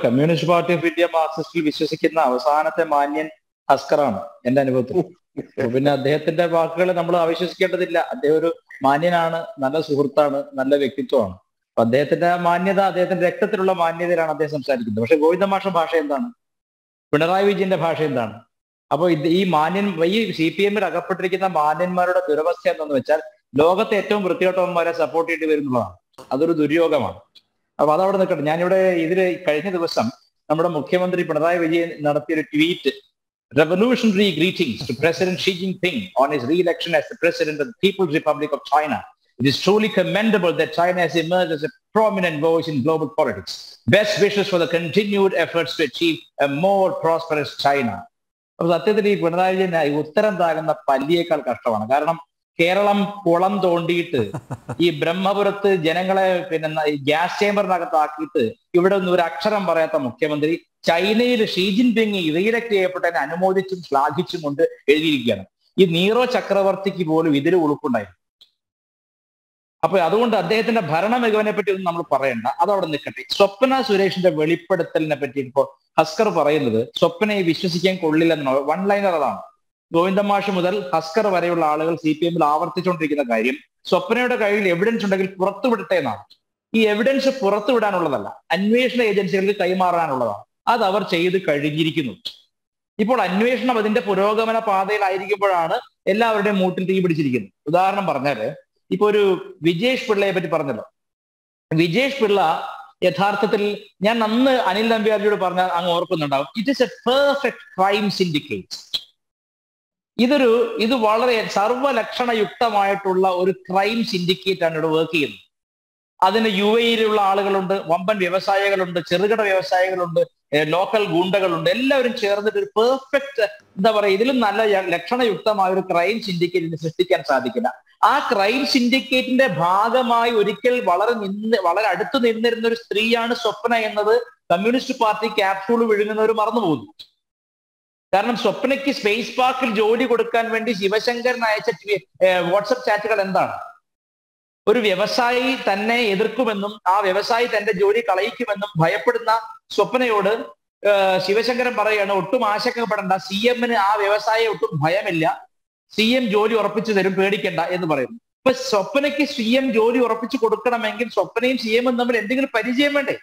Communist Party of India മാർക്സിസ്റ്റിൽ വിശ്വസിക്കുന്ന അവസാനത്തെ മാന്യൻ ഹസ്കറാണ് എന്റെ അനുഭവത്തിൽ അപ്പൊ പിന്നെ അദ്ദേഹത്തിന്റെ വാക്കുകൾ നമ്മൾ അവിശ്വസിക്കേണ്ടതില്ല അദ്ദേഹം ഒരു മാന്യനാണ് നല്ല സുഹൃത്താണ് നല്ല വ്യക്തിത്വമാണ് അപ്പൊ അദ്ദേഹത്തിന്റെ ആ മാന്യത അദ്ദേഹത്തിന്റെ രക്തത്തിലുള്ള മാന്യതയിലാണ് അദ്ദേഹം സംസാരിക്കുന്നത് പക്ഷെ ഗോവിന്ദമാഷ ഭാഷ എന്താണ് പിണറായി വിജയന്റെ ഭാഷ എന്താണ് അപ്പൊ ഇത് ഈ മാന്യൻ ഈ സി പി എമ്മിൽ അകപ്പെട്ടിരിക്കുന്ന മാന്യന്മാരുടെ ദുരവസ്ഥ എന്തെന്ന് വെച്ചാൽ ലോകത്തെ ഏറ്റവും വൃത്തികെട്ടവന്മാരെ സപ്പോർട്ട് ചെയ്യേണ്ടി വരുന്നതാണ് അതൊരു ദുര്യോഗമാണ് അപ്പൊ അതവിടെ നിൽക്കട്ടെ ഞാനിവിടെ ഇതില് കഴിഞ്ഞ ദിവസം നമ്മുടെ മുഖ്യമന്ത്രി പിണറായി വിജയൻ നടത്തിയ ഒരു tweet revolutionary greetings to President Xi Jinping on his re-election as the President of the People's Republic of China. It is truly commendable that China has emerged as a prominent voice in global politics. Best wishes for the continued efforts to achieve a more prosperous China. അപ്പൊ സത്യത്തിൽ ഈ പിണറായി വിജയൻ ഈ ഉത്തരം താകുന്ന പല്ലിയേക്കാൾ കഷ്ടമാണ് കാരണം കേരളം കുളം തോണ്ടിയിട്ട് ഈ ബ്രഹ്മപുരത്ത് ജനങ്ങളെ പിന്നെ ന- ഈ ഗ്യാസ് ചേമ്പറിനകത്താക്കിയിട്ട് ഇവിടെ ഒന്നും ഒരു അക്ഷരം പറയാത്ത മുഖ്യമന്ത്രി ചൈനയിൽ ഷീ ജിൻപിങ് റീലക്ട് ചെയ്യപ്പെട്ടതിനെ അനുമോദിച്ചും ശ്ലാഘിച്ചും കൊണ്ട് എഴുതിയിരിക്കുകയാണ് ഈ നീറോ ചക്രവർത്തിക്ക് പോലും ഇതിൽ ഉളുപ്പുണ്ടായിരുന്നു അപ്പൊ അതുകൊണ്ട് അദ്ദേഹത്തിന്റെ ഭരണ മികവിനെ പറ്റി ഒന്നും നമ്മൾ പറയണ്ട അതവിടെ നിൽക്കട്ടെ സ്വപ്ന സുരേഷിന്റെ വെളിപ്പെടുത്തലിനെ പറ്റി ഇപ്പോ ഹസ്കർ പറയുന്നത് സ്വപ്നയെ വിശ്വസിക്കാൻ കൊള്ളില്ലെന്നാണ് വൺ ലൈനർ അതാണ് ഗോവിന്ദമാഷ് മുതൽ ഹസ്കർ വരെയുള്ള ആളുകൾ സി പി എമ്മിൽ ആവർത്തിച്ചുകൊണ്ടിരിക്കുന്ന കാര്യം സ്വപ്നയുടെ കയ്യിൽ എവിഡൻസ് ഉണ്ടെങ്കിൽ പുറത്തുവിടട്ടെ എന്നാണ് ഈ എവിഡൻസ് പുറത്തുവിടാനുള്ളതല്ല അന്വേഷണ ഏജൻസികൾക്ക് കൈമാറാനുള്ളതാണ് അത് അവർ ചെയ്ത് കഴിഞ്ഞിരിക്കുന്നു ഇപ്പോൾ അന്വേഷണം അതിന്റെ പുരോഗമന പാതയിലായിരിക്കുമ്പോഴാണ് എല്ലാവരുടെയും മൂട്ടിൽ തീ പിടിച്ചിരിക്കുന്നത് ഉദാഹരണം പറഞ്ഞാല് ഇപ്പൊ ഒരു വിജേഷ് പിള്ളയെ പറ്റി പറഞ്ഞല്ലോ വിജേഷ് പിള്ള യഥാർത്ഥത്തിൽ ഞാൻ അന്ന് അനിൽ നമ്പ്യാരിയോട് പറഞ്ഞാൽ അങ്ങ് ഓർക്കുന്നുണ്ടാവും it is a perfect crime syndicate ഇതൊരു ഇത് വളരെ സർവ്വലക്ഷണയുക്തമായിട്ടുള്ള ഒരു ക്രൈം സിൻഡിക്കേറ്റ് ആണ് ഇവിടെ വർക്ക് ചെയ്യുന്നത് അതിന് യു എയിലുള്ള ആളുകളുണ്ട് വമ്പൻ വ്യവസായികളുണ്ട് ചെറുകിട വ്യവസായികളുണ്ട് ലോക്കൽ ഗുണ്ടകളുണ്ട് എല്ലാവരും ചേർന്നിട്ട് ഒരു പെർഫെക്റ്റ് എന്താ പറയുക ഇതിലും നല്ല യ- ലക്ഷണയുക്തമായ ഒരു ക്രൈം സിൻഡിക്കേറ്റിന് സൃഷ്ടിക്കാൻ സാധിക്കില്ല ആ ക്രൈം സിൻഡിക്കേറ്റിന്റെ ഭാഗമായി ഒരിക്കൽ വളരെ നിന്ന് വളരെ അടുത്ത് നിന്നിരുന്ന ഒരു സ്ത്രീയാണ് സ്വപ്ന എന്നത് കമ്മ്യൂണിസ്റ്റ് പാർട്ടി ക്യാപ്സൂൾ വിഴുങ്ങുന്നവർ മറന്നുപോകുന്നു കാരണം സ്വപ്നയ്ക്ക് സ്പേസ് പാർക്കിൽ ജോലി കൊടുക്കാൻ വേണ്ടി ശിവശങ്കരൻ അയച്ച ട്വി- ഏർ വാട്സപ്പ് ചാറ്റുകൾ എന്താണ് ഒരു വ്യവസായി തന്നെ എതിർക്കുമെന്നും ആ വ്യവസായി തന്റെ ജോലി കളയിക്കുമെന്നും ഭയപ്പെടുന്ന സ്വപ്നയോട് ഏർ ശിവശങ്കരൻ പറയുകയാണ് ഒട്ടും ആശങ്കപ്പെടേണ്ട സി എമ്മിന് ആ വ്യവസായിയെ ഒട്ടും ഭയമില്ല സി എം ജോലി ഉറപ്പിച്ചു തരും പേടിക്കണ്ട എന്ന് പറയുന്നു ഇപ്പൊ സ്വപ്നയ്ക്ക് സി എം ജോലി ഉറപ്പിച്ചു കൊടുക്കണമെങ്കിൽ സ്വപ്നയും സി എമ്മും തമ്മിൽ എന്തെങ്കിലും പരിചയം വേണ്ടേ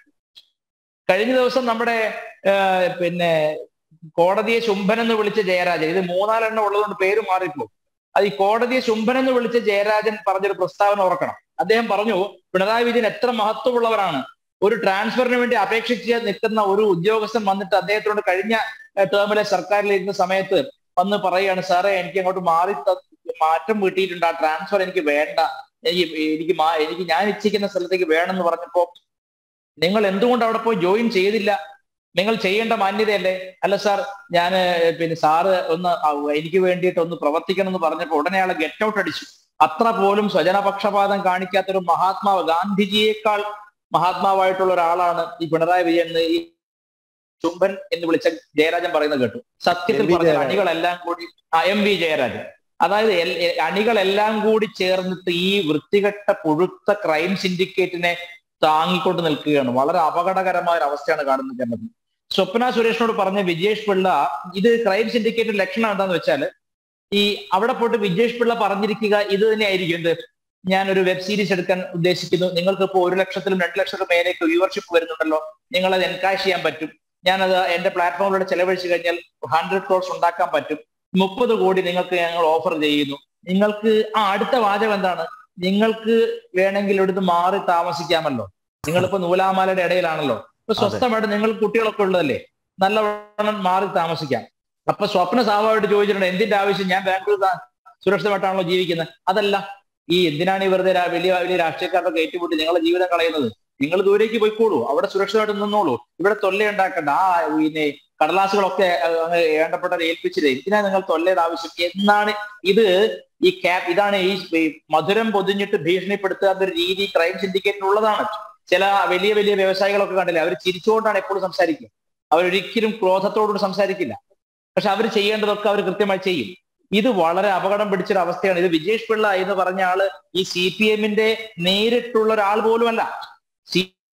കഴിഞ്ഞ ദിവസം നമ്മുടെ ഏർ പിന്നെ കോടതിയെ ശുംഭൻ എന്ന് വിളിച്ച ജയരാജൻ ഇത് മൂന്നാലെണ്ണം ഉള്ളതുകൊണ്ട് പേര് മാറിപ്പോ അത് ഈ കോടതിയെ ശുംഭൻ എന്ന് വിളിച്ച ജയരാജൻ പറഞ്ഞൊരു പ്രസ്താവന ഓർക്കണം അദ്ദേഹം പറഞ്ഞു പിണറായി വിജയൻ എത്ര മഹത്വമുള്ളവരാണ് ഒരു ട്രാൻസ്ഫറിന് വേണ്ടി അപേക്ഷിച്ച് നിൽക്കുന്ന ഒരു ഉദ്യോഗസ്ഥൻ വന്നിട്ട് അദ്ദേഹത്തിനോട് കഴിഞ്ഞ ഏഹ്, ടേമിലെ സർക്കാരിൽ ഇരുന്ന സമയത്ത് വന്ന് പറയുകയാണ് സാറേ എനിക്ക് അങ്ങോട്ട് മാറി ത- മാറ്റം കിട്ടിയിട്ടുണ്ട് ആ ട്രാൻസ്ഫർ എനിക്ക് വേണ്ട എനിക്ക് എനിക്ക് മാ- എനിക്ക് ഞാൻ ഇച്ഛിക്കുന്ന സ്ഥലത്തേക്ക് വേണമെന്ന് പറഞ്ഞപ്പോ നിങ്ങൾ എന്തുകൊണ്ട് അവിടെ പോയി ജോയിൻ ചെയ്തില്ല നിങ്ങൾ ചെയ്യേണ്ട മാന്യതയല്ലേ അല്ല സാർ ഞാൻ പിന്നെ സാറ് ഒന്ന് ആ, എനിക്ക് വേണ്ടിയിട്ട് ഒന്ന് പ്രവർത്തിക്കണം എന്ന് പറഞ്ഞപ്പോൾ ഉടനെ ആളെ ഗെറ്റ് ഔട്ട് അടിച്ചു അത്ര പോലും സ്വജനപക്ഷപാതം കാണിക്കാത്ത ഒരു മഹാത്മാവ് ഗാന്ധിജിയേക്കാൾ മഹാത്മാവായിട്ടുള്ള ഒരാളാണ് ഈ പിണറായി വിജയൻ എന്ന് ഈ ചുംബൻ എന്ന് വിളിച്ച ജയരാജൻ പറയുന്നത് കേട്ടു സത്യത്തിൽ എം വി പറഞ്ഞ ജയരാജൻ. അണികളെല്ലാം കൂടി ആ എം വി ജയരാജൻ അതായത് എൽ- എ- അണികളെല്ലാം കൂടി ചേർന്നിട്ട് ഈ വൃത്തികെട്ട പുഴുത്ത ക്രൈം സിൻഡിക്കേറ്റിനെ താങ്ങിക്കൊണ്ട് നിൽക്കുകയാണ് വളരെ അപകടകരമായ ഒരു അവസ്ഥയാണ് കാണുന്നത് കേരളത്തിൽ സ്വപ്ന സുരേഷിനോട് പറഞ്ഞ വിജേഷ് പിള്ള ഇത് ക്രൈം സിൻഡിക്കേറ്റിന്റെ ലക്ഷണം എന്താന്ന് വെച്ചാൽ ഈ അവിടെ പോയിട്ട് വിജേഷ് പിള്ള പറഞ്ഞിരിക്കുക ഇത് തന്നെ ആയിരിക്കും എന്ത് ഞാൻ ഒരു വെബ് സീരീസ് എടുക്കാൻ ഉദ്ദേശിക്കുന്നു നിങ്ങൾക്ക് ഇപ്പോൾ ഒരു ലക്ഷത്തിലും രണ്ട് ലക്ഷത്തിലും മേലേക്ക് വ്യൂവർഷിപ്പ് വരുന്നുണ്ടല്ലോ നിങ്ങൾ അത് എൻകാഷ് ചെയ്യാൻ പറ്റും ഞാനത് എന്റെ പ്ലാറ്റ്ഫോമിലൂടെ ചെലവഴിച്ചു കഴിഞ്ഞാൽ ഹൺഡ്രഡ് ക്രോഡ്സ് ഉണ്ടാക്കാൻ പറ്റും മുപ്പത് കോടി നിങ്ങൾക്ക് ഞങ്ങൾ ഓഫർ ചെയ്യുന്നു നിങ്ങൾക്ക് ആ അടുത്ത വാചകം എന്താണ് നിങ്ങൾക്ക് വേണമെങ്കിൽ ഇവിടുന്ന് മാറി താമസിക്കാമല്ലോ നിങ്ങളിപ്പോ നൂലാമാലയുടെ ഇടയിലാണല്ലോ ഇപ്പൊ സ്വസ്ഥമായിട്ട് നിങ്ങൾ കുട്ടികളൊക്കെ ഉള്ളതല്ലേ നല്ലവണ്ണം മാറി താമസിക്കാം അപ്പൊ സ്വപ്ന സ്വാഭാവികമായിട്ട് ചോദിച്ചിട്ടുണ്ട് എന്തിന്റെ ആവശ്യം ഞാൻ ബാംഗ്ലൂർ താ- സുരക്ഷിതമായിട്ടാണല്ലോ ജീവിക്കുന്നത് അതല്ല ഈ എന്തിനാണ് ഈ വെറുതെ രാ- വലിയ വലിയ രാഷ്ട്രീയക്കാരുടെ ഏറ്റുമുട്ടി നിങ്ങളുടെ ജീവിതം കളയുന്നത് നിങ്ങൾ ദൂരേക്ക് പോയിക്കോളൂ അവിടെ സുരക്ഷിതമായിട്ട് നിന്നോളൂ ഇവിടെ തൊല്ല ഉണ്ടാക്കണ്ട ആ പിന്നെ കടലാസുകളൊക്കെ അഹ് അങ്ങ് വേണ്ടപ്പെട്ടവരെ ഏൽപ്പിച്ചിട്ട് എന്തിനാ നിങ്ങൾ തൊല്ലയുടെ ആവശ്യം എന്നാണ് ഇത് ഈ ക്യാപ് ഇതാണ് ഈ ഈ മധുരം പൊതിഞ്ഞിട്ട് ഭീഷണിപ്പെടുത്തുക എന്നൊരു രീതി ക്രൈം സിൻഡിക്കേറ്റിനുള്ളതാണ് ചില വലിയ വലിയ വ്യവസായികളൊക്കെ കണ്ടില്ലേ അവർ ചിരിച്ചുകൊണ്ടാണ് എപ്പോഴും സംസാരിക്കുക അവരൊരിക്കലും ക്രോധത്തോടുകൂടി സംസാരിക്കില്ല പക്ഷെ അവർ ചെയ്യേണ്ടതൊക്കെ അവർ കൃത്യമായി ചെയ്യും ഇത് വളരെ അപകടം പിടിച്ചൊരു അവസ്ഥയാണ് ഇത് വിജേഷ് പിള്ള എന്ന് പറഞ്ഞ ആള് ഈ സി പി എമ്മിന്റെ നേരിട്ടുള്ള ഒരാൾ പോലുമല്ല സി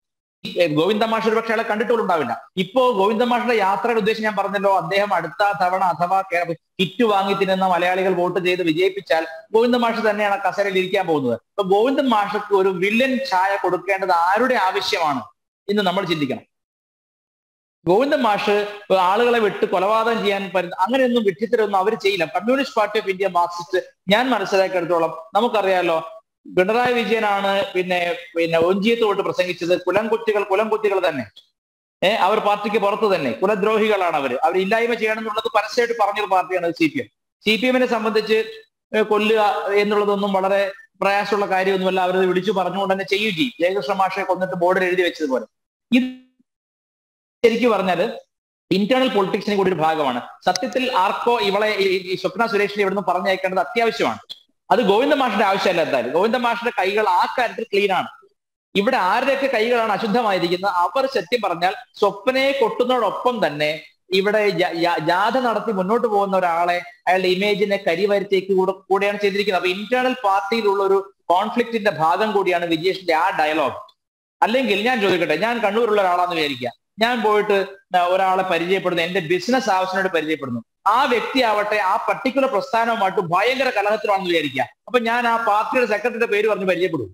ഗോവിന്ദ മാഷ് ഒരു പക്ഷേ അയാളെ കണ്ടിട്ടുപോലും ഉണ്ടാവില്ല ഇപ്പോ ഗോവിന്ദ മാഷിന്റെ യാത്രയുടെ ഉദ്ദേശം ഞാൻ പറഞ്ഞല്ലോ അദ്ദേഹം അടുത്ത തവണ അഥവാ കിറ്റ് വാങ്ങി തിന്നുന്ന മലയാളികൾ വോട്ട് ചെയ്ത് വിജയിപ്പിച്ചാൽ ഗോവിന്ദ മാഷ് തന്നെയാണ് കസരയിൽ ഇരിക്കാൻ പോകുന്നത് അപ്പൊ ഗോവിന്ദ മാഷക്ക് ഒരു വില്ലൻ ഛായ കൊടുക്കേണ്ടത് ആരുടെ ആവശ്യമാണ് ഇന്ന് നമ്മൾ ചിന്തിക്കണം ഗോവിന്ദ മാഷ് ആളുകളെ വിട്ട് കൊലപാതകം ചെയ്യാൻ പറ്റുന്ന അങ്ങനെയൊന്നും വിട്ടിത്തരൊന്നും അവർ ചെയ്യില്ല Communist Party of India Marxist ഞാൻ മനസ്സിലാക്കിയെടുത്തോളം നമുക്കറിയാലോ പിണറായി വിജയനാണ് പിന്നെ പിന്നെ ഒഞ്ചിയത്ത് തൊട്ട് പ്രസംഗിച്ചത് കുലംകുത്തികൾ കുലംകുത്തികൾ തന്നെ ഏഹ് അവർ പാർട്ടിക്ക് പുറത്ത് തന്നെ കുലദ്രോഹികളാണ് അവർ അവർ ഇല്ലായ്മ ചെയ്യണം എന്നുള്ളത് പരസ്യമായിട്ട് പറഞ്ഞൊരു പാർട്ടിയാണ് C P M C P എമ്മിനെ സംബന്ധിച്ച് കൊല്ലുക എന്നുള്ളതൊന്നും വളരെ പ്രയാസമുള്ള കാര്യമൊന്നുമല്ല അവരത് വിളിച്ചു പറഞ്ഞുകൊണ്ട് തന്നെ ചെയ്യുകയും ചെയ്യും ജയകൃഷ്ണ മാഷെ കൊന്നിട്ട് ബോർഡിൽ എഴുതി വെച്ചതുപോലെ ഇത് ശരിക്കും പറഞ്ഞാല് ഇന്റേണൽ പൊളിറ്റിക്സിനെ കൂടി ഒരു ഭാഗമാണ് സത്യത്തിൽ ആർക്കോ ഇവളെ ഈ സ്വപ്ന സുരേഷിനെ ഇവിടുന്ന് പറഞ്ഞയക്കേണ്ടത് അത്യാവശ്യമാണ് അത് ഗോവിന്ദ മാഷിന്റെ ആവശ്യമല്ല എന്തായാലും ഗോവിന്ദ മാഷിന്റെ കൈകൾ ആ കാര്യത്തിൽ ക്ലീൻ ആണ് ഇവിടെ ആരുടെയൊക്കെ കൈകളാണ് അശുദ്ധമായിരിക്കുന്നത് അവർ സത്യം പറഞ്ഞാൽ സ്വപ്നയെ കൊട്ടുന്നതോടൊപ്പം തന്നെ ഇവിടെ ജാഥ നടത്തി മുന്നോട്ട് പോകുന്ന ഒരാളെ അയാളുടെ ഇമേജിനെ കരിവരുത്തേക്ക് കൂടെ കൂടെയാണ് ചെയ്തിരിക്കുന്നത് അപ്പൊ ഇന്റേണൽ പാർട്ടിയിലുള്ള ഒരു കോൺഫ്ലിക്റ്റിന്റെ ഭാഗം കൂടിയാണ് വിജേഷിന്റെ ആ ഡയലോഗ് അല്ലെങ്കിൽ ഞാൻ ചോദിക്കട്ടെ ഞാൻ കണ്ണൂരുള്ള ഒരാളാന്ന് വിചാരിക്കുക ഞാൻ പോയിട്ട് ഒരാളെ പരിചയപ്പെടുന്നു എന്റെ ബിസിനസ് ആവശ്യത്തിനോട് പരിചയപ്പെടുന്നു ആ വ്യക്തി ആവട്ടെ ആ പർട്ടിക്കുലർ പ്രസ്ഥാനവുമായിട്ട് ഭയങ്കര കലഹത്തിലാണെന്ന് വിചാരിക്കുക അപ്പൊ ഞാൻ ആ പാർട്ടിയുടെ സെക്രട്ടറിയുടെ പേര് പറഞ്ഞ് പരിചയപ്പെടും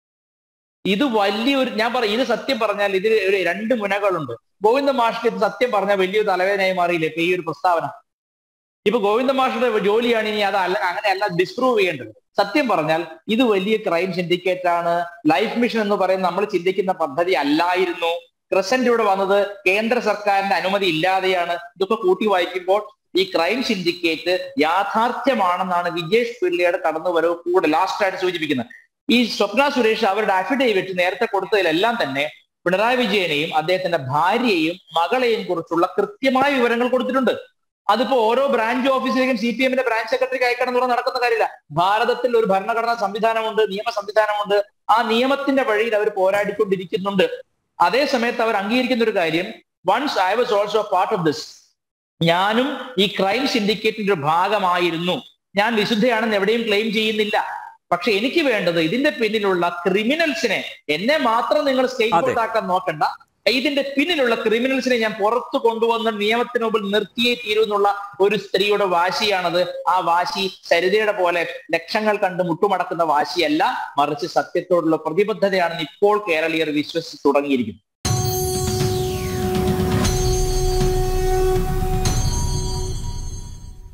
ഇത് വലിയൊരു ഞാൻ പറയും ഇത് സത്യം പറഞ്ഞാൽ ഇതിൽ ഒരു രണ്ട് മുനകളുണ്ട് ഗോവിന്ദ മാഷിക്ക് ഇത് സത്യം പറഞ്ഞാൽ വലിയൊരു തലവേദനയായി മാറിയില്ലേ ഇപ്പൊ ഈ ഒരു പ്രസ്താവന ഇപ്പൊ ഗോവിന്ദ മാഷിന്റെ ജോലിയാണ് ഇനി അത് അല്ല അങ്ങനെയല്ല ഡിസ്പ്രൂവ് ചെയ്യേണ്ടത് സത്യം പറഞ്ഞാൽ ഇത് വലിയ ക്രൈം സിൻഡിക്കേറ്റ് ആണ് ലൈഫ് മിഷൻ എന്ന് പറയുന്ന നമ്മൾ ചിന്തിക്കുന്ന പദ്ധതി അല്ലായിരുന്നു ക്രസന്റ് ഇവിടെ വന്നത് കേന്ദ്ര സർക്കാരിന്റെ അനുമതി ഇല്ലാതെയാണ് ഇതൊക്കെ കൂട്ടി വായിക്കുമ്പോൾ ഈ ക്രൈം സിൻഡിക്കേറ്റ് യാഥാർത്ഥ്യമാണെന്നാണ് വിജേഷ് പിള്ളയുടെ കടന്നുവരവ് കൂടെ ലാസ്റ്റ് ആയിട്ട് സൂചിപ്പിക്കുന്നത് ഈ സ്വപ്ന സുരേഷ് അവരുടെ അഫിഡേവിറ്റ് നേരത്തെ കൊടുത്തതിലെല്ലാം തന്നെ പിണറായി വിജയനെയും അദ്ദേഹത്തിന്റെ ഭാര്യയെയും മകളെയും കുറിച്ചുള്ള കൃത്യമായ വിവരങ്ങൾ കൊടുത്തിട്ടുണ്ട് അതിപ്പോ ഓരോ ബ്രാഞ്ച് ഓഫീസിലേക്കും സി പി എമ്മിന്റെ ബ്രാഞ്ച് സെക്രട്ടറിക്ക് അയക്കണം എന്ന് പറഞ്ഞാൽ നടക്കുന്ന കാര്യമില്ല ഭാരതത്തിൽ ഒരു ഭരണഘടനാ സംവിധാനമുണ്ട് നിയമ സംവിധാനമുണ്ട് ആ നിയമത്തിന്റെ വഴിയിൽ അവർ പോരാടിക്കൊണ്ടിരിക്കുന്നുണ്ട് അതേ സമയത്ത് അവർ അംഗീകരിക്കുന്ന ഒരു കാര്യം once I was also part of this ഞാനും ഈ ക്രൈം സിൻഡിക്കേറ്റിന്റെ ഒരു ഭാഗമായിരുന്നു ഞാൻ വിശുദ്ധയാണെന്ന് എവിടെയും ക്ലെയിം ചെയ്യുന്നില്ല പക്ഷെ എനിക്ക് വേണ്ടത് ഇതിന്റെ പിന്നിലുള്ള ക്രിമിനൽസിനെ എന്നെ മാത്രം നിങ്ങൾ സ്റ്റേറ്റ് ആക്കാൻ നോക്കണ്ട ഇതിന്റെ പിന്നിലുള്ള ക്രിമിനൽസിനെ ഞാൻ പുറത്തു കൊണ്ടുവന്ന നിയമത്തിന് മുമ്പിൽ നിർത്തിയേ തീരുന്നുള്ള ഒരു സ്ത്രീയുടെ വാശിയാണത് ആ വാശി സരിതയുടെ പോലെ ലക്ഷങ്ങൾ കണ്ട് മുട്ടുമടക്കുന്ന വാശിയല്ല മറിച്ച് സത്യത്തോടുള്ള പ്രതിബദ്ധതയാണെന്ന് ഇപ്പോൾ കേരളീയർ വിശ്വസിച്ച് തുടങ്ങിയിരിക്കുന്നു